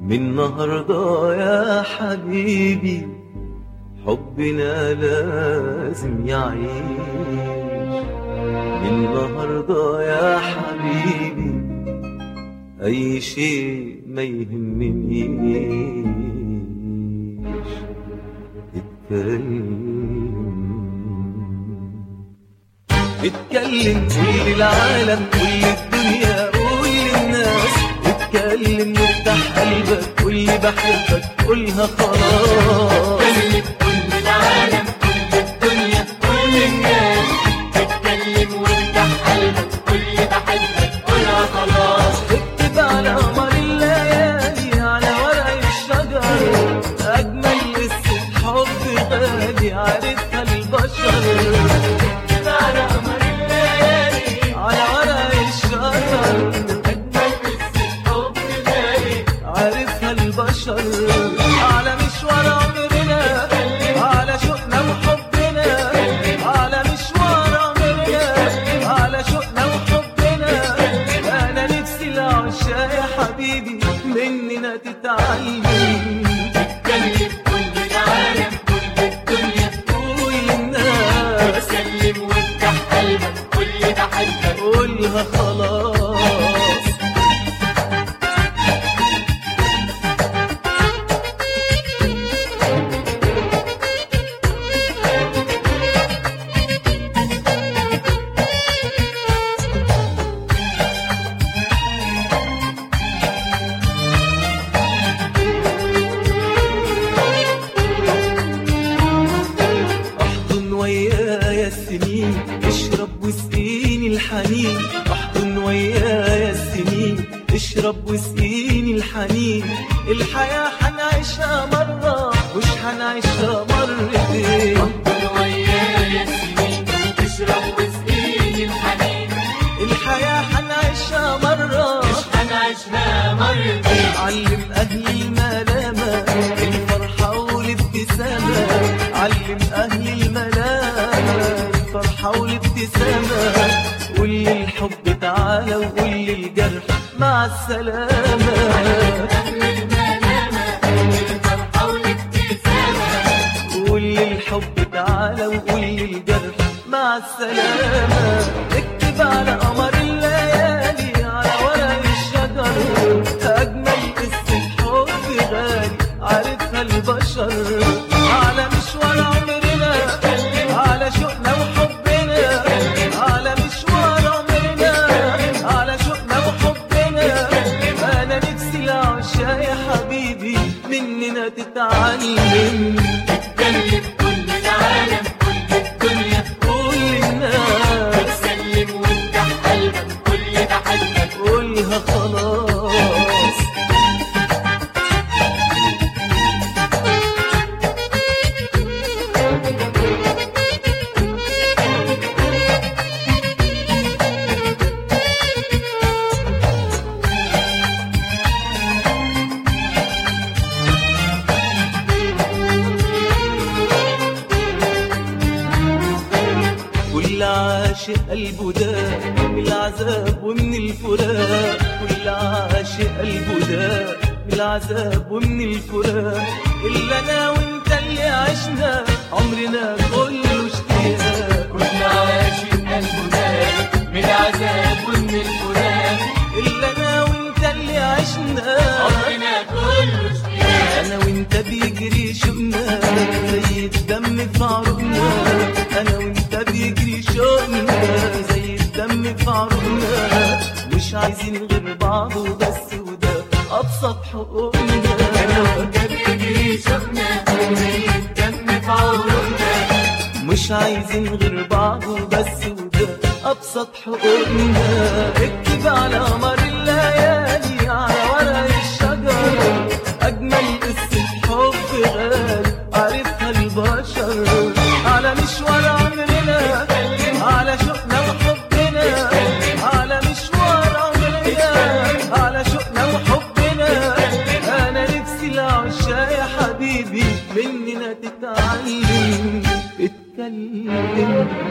من النهاردة يا حبيبي حبنا لازم يعيش من النهاردة يا حبيبي أي شيء ما يهمنيش اتكلم اتكلم قول للعالم كل الدنيا قول للناس اتكلم وافتح قلبك قول لي بحبك قولها خلاص كلم كل العالم كل الدنيا كل الناس تتكلم وافتح قلبك كل بحبك قولها خلاص اكتب على قمر الليالي على ورق الشجر أجمل قصة حب غالي عرفها البشر اكتب على قمر الليالي على ورق الشجر أجمل قصة حب غالي عرفها البشر على مشوار عمرنا على شوقنا وحبنا على مشوار عمرنا على شوقنا وحبنا انا نفسي العشاق يا حبيبي مننا تتعلم تتكلم كل العالم كل الدنيا قول للناس سلم وافتح قلبك كل بحبك قولها خلاص احضن ويايا السنين اشرب واسقيني الحنين احضن ويايا السنين اشرب واسقيني الحنين الحياة حنعيشها مرة مش حنعيشها مرتين كل ويايا السنين تشرب وسقيني الحنين الحياة حنعيشها مرة مش هنعيشها مرتين علم أهل الملامة الفرحة والابتسامة علم أهل الملامة الفرحة والابتسامة قول للحب تعالى وقول للجرح مع السلامة أهل الملامة الفرحة والابتسامة قول للحب تعالى وقول للجرح مع السلامة اكتب على قمر الليالي على ورق الشجر أجمل قصة حب غالي عارفها البشر على مشوار عمرنا على شوقنا وحبنا على مشوار عمرنا على شوقنا وحبنا أنا نفسي العشاق يا حبيبي مننا تتعلم تتكلم كل العالم كل الدنيا قول للناس سلم وافتح قلبك كل بحبك قولها خلاص كل عاشق قلبه داء من العذاب ومن الفراق كل عاشق قلبه داء من العذاب ومن الفراق إلا أنا وأنت اللي عشنا عمرنا كله اشتياق كل عاشق قلبه دايق من العذاب ومن الفراق إلا أنا وأنت اللي عشنا عمرنا كله اشتياق انا وانت بيجري شوقنا زي الدم في عروقنا انا وانت بيجري شوقنا زي الدم في عروقنا مش عايزين غير بعض وبس وده ابسط حقوقنا انا وانت بيجري شوقنا زي الدم في عروقنا مش عايزين غير بعض وبس وده ابسط حقوقنا اكتب على قمر الليالي على ورق الشجر اجمل قصه حب غالي عرفها البشر على مشوار عمرنا على شوقنا وحبنا على مشوار عمرنا على شوقنا وحبنا انا نفسي العشاق يا حبيبي مننا تتعلم اتكلم